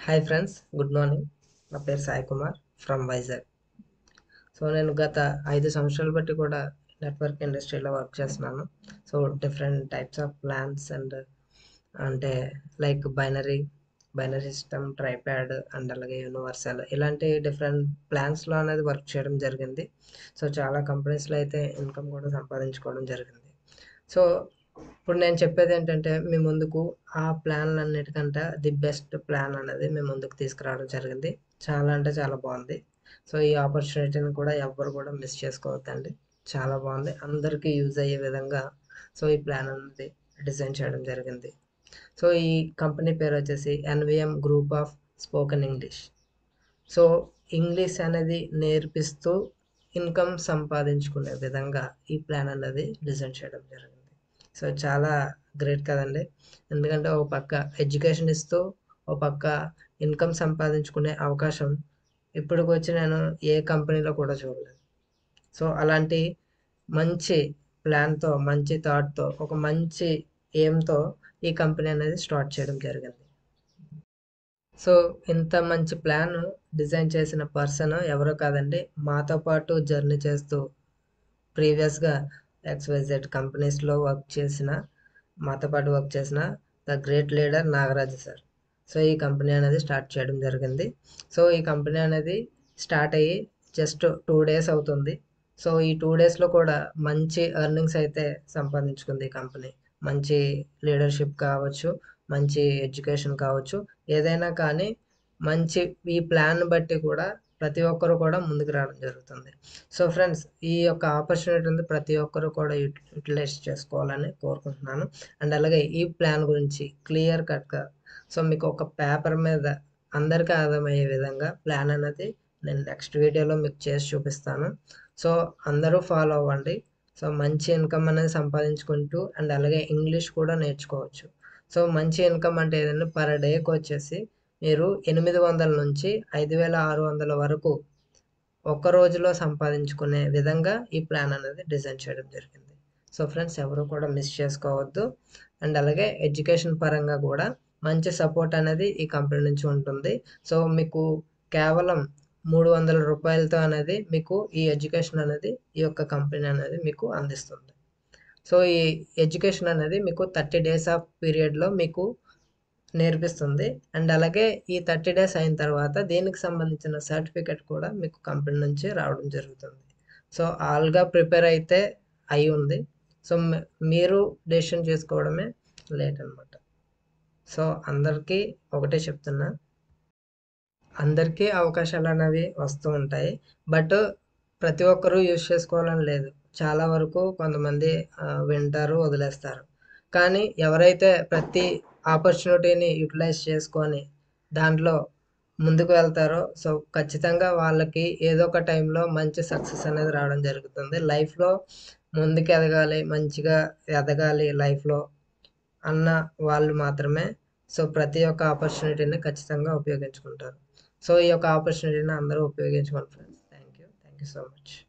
hi friends good morning నా పేరు Sai Kumar from Vizag so నేను గత ఐదు సంవత్సరాలు బట్టి కూడా నెట్వర్క్ ఇండస్ట్రీలో వర్క్ చేస్తున్నాను so different types of plans and అంటే like binary binary system tripod and అలాగే యూనివర్సల్ ఇలాంటి డిఫరెంట్ ప్లాన్స్లో అనేది వర్క్ చేయడం జరిగింది సో చాలా కంపెనీస్లో అయితే ఇన్కమ్ కూడా సంపాదించుకోవడం జరిగింది సో ఇప్పుడు నేను చెప్పేది ఏంటంటే మీ ముందుకు ఆ ప్లాన్లు అన్నిటికంటే ది బెస్ట్ ప్లాన్ అనేది మీ ముందుకు తీసుకురావడం జరిగింది చాలా అంటే చాలా బాగుంది సో ఈ ఆపర్చునిటీని కూడా ఎవ్వరు కూడా మిస్ చేసుకోవద్దండి చాలా బాగుంది అందరికీ యూజ్ అయ్యే విధంగా సో ఈ ప్లాన్ అనేది డిజైన్ చేయడం జరిగింది సో ఈ కంపెనీ పేరు వచ్చేసి NVM group of spoken English so English అనేది నేర్పిస్తూ ఇన్కమ్ సంపాదించుకునే విధంగా ఈ ప్లాన్ అనేది డిజైన్ చేయడం జరిగింది సో చాలా గ్రేట్ కదండి ఎందుకంటే ఒక పక్క ఎడ్యుకేషన్ ఇస్తూ ఒక పక్క ఇన్కమ్ సంపాదించుకునే అవకాశం ఇప్పటికి వచ్చి నేను ఏ కంపెనీలో కూడా చూడలేదు సో అలాంటి మంచి ప్లాన్తో మంచి థాట్తో ఒక మంచి ఎయిమ్తో ఈ కంపెనీ అనేది స్టార్ట్ చేయడం జరిగింది సో ఇంత మంచి ప్లాన్ డిజైన్ చేసిన పర్సన్ ఎవరో కాదండి మాతో పాటు జర్నీ చేస్తూ ప్రీవియస్గా ఎక్స్వైజెడ్ కంపెనీస్లో వర్క్ చేసిన మాతో పాటు వర్క్ చేసిన the great leader Nagaraju sir so ఈ కంపెనీ అనేది స్టార్ట్ చేయడం జరిగింది సో ఈ కంపెనీ అనేది స్టార్ట్ అయ్యి జస్ట్ టూ డేస్ అవుతుంది సో ఈ టూ డేస్లో కూడా మంచి ఎర్నింగ్స్ అయితే సంపాదించుకుంది ఈ కంపెనీ మంచి లీడర్షిప్ కావచ్చు మంచి ఎడ్యుకేషన్ కావచ్చు ఏదైనా కానీ మంచి ఈ ప్లాన్ బట్టి కూడా ప్రతి ఒక్కరు కూడా ముందుకు రావడం జరుగుతుంది సో ఫ్రెండ్స్ ఈ యొక్క ఆపర్చునిటీ ఉంది ప్రతి ఒక్కరు కూడా యూటిలైజ్ చేసుకోవాలని కోరుకుంటున్నాను అండ్ అలాగే ఈ ప్లాన్ గురించి క్లియర్ కట్గా సో మీకు ఒక పేపర్ మీద అందరికీ అర్థమయ్యే విధంగా ప్లాన్ అనేది నేను నెక్స్ట్ వీడియోలో మీకు చేసి చూపిస్తాను సో అందరూ ఫాలో అవ్వండి సో మంచి ఇన్కమ్ అనేది సంపాదించుకుంటూ అండ్ అలాగే ఇంగ్లీష్ కూడా నేర్చుకోవచ్చు సో మంచి ఇన్కమ్ అంటే ఏదైనా పర్ డేకి వచ్చేసి మీరు ఎనిమిది వందల నుంచి ఐదు వేల ఆరు వందల వరకు ఒక రోజులో సంపాదించుకునే విధంగా ఈ ప్లాన్ అనేది డిజైన్ చేయడం జరిగింది సో ఫ్రెండ్స్ ఎవరు కూడా మిస్ చేసుకోవద్దు అండ్ అలాగే ఎడ్యుకేషన్ పరంగా కూడా మంచి సపోర్ట్ అనేది ఈ కంపెనీ నుంచి ఉంటుంది సో మీకు కేవలం మూడు వందల రూపాయలతో అనేది మీకు ఈ ఎడ్యుకేషన్ అనేది ఈ యొక్క కంపెనీ అనేది మీకు అందిస్తుంది సో ఈ ఎడ్యుకేషన్ అనేది మీకు థర్టీ డేస్ ఆఫ్ పీరియడ్లో మీకు నేర్పిస్తుంది అండ్ అలాగే ఈ థర్టీ డేస్ అయిన తర్వాత దీనికి సంబంధించిన సర్టిఫికెట్ కూడా మీకు కంపెనీ నుంచి రావడం జరుగుతుంది సో ఆల్గా ప్రిపేర్ అయితే అయి ఉంది సో మీరు డెసిషన్ చేసుకోవడమే లేట్ అనమాట సో అందరికీ ఒకటే చెప్తున్నా అందరికీ అవకాశాలు అనేవి వస్తూ ఉంటాయి బట్ ప్రతి ఒక్కరూ యూజ్ చేసుకోవాలని లేదు చాలా వరకు కొంతమంది వింటారు వదిలేస్తారు కానీ ఎవరైతే ప్రతి ఆపర్చునిటీని యూటిలైజ్ చేసుకొని దాంట్లో ముందుకు వెళ్తారో సో ఖచ్చితంగా వాళ్ళకి ఏదో ఒక టైంలో మంచి సక్సెస్ అనేది రావడం జరుగుతుంది లైఫ్లో ముందుకు ఎదగాలి మంచిగా ఎదగాలి లైఫ్లో అన్న వాళ్ళు మాత్రమే సో ప్రతి ఒక్క ఆపర్చునిటీని ఖచ్చితంగా ఉపయోగించుకుంటారు సో ఈ యొక్క ఆపర్చునిటీని అందరూ ఉపయోగించుకోండి friends thank you thank you so much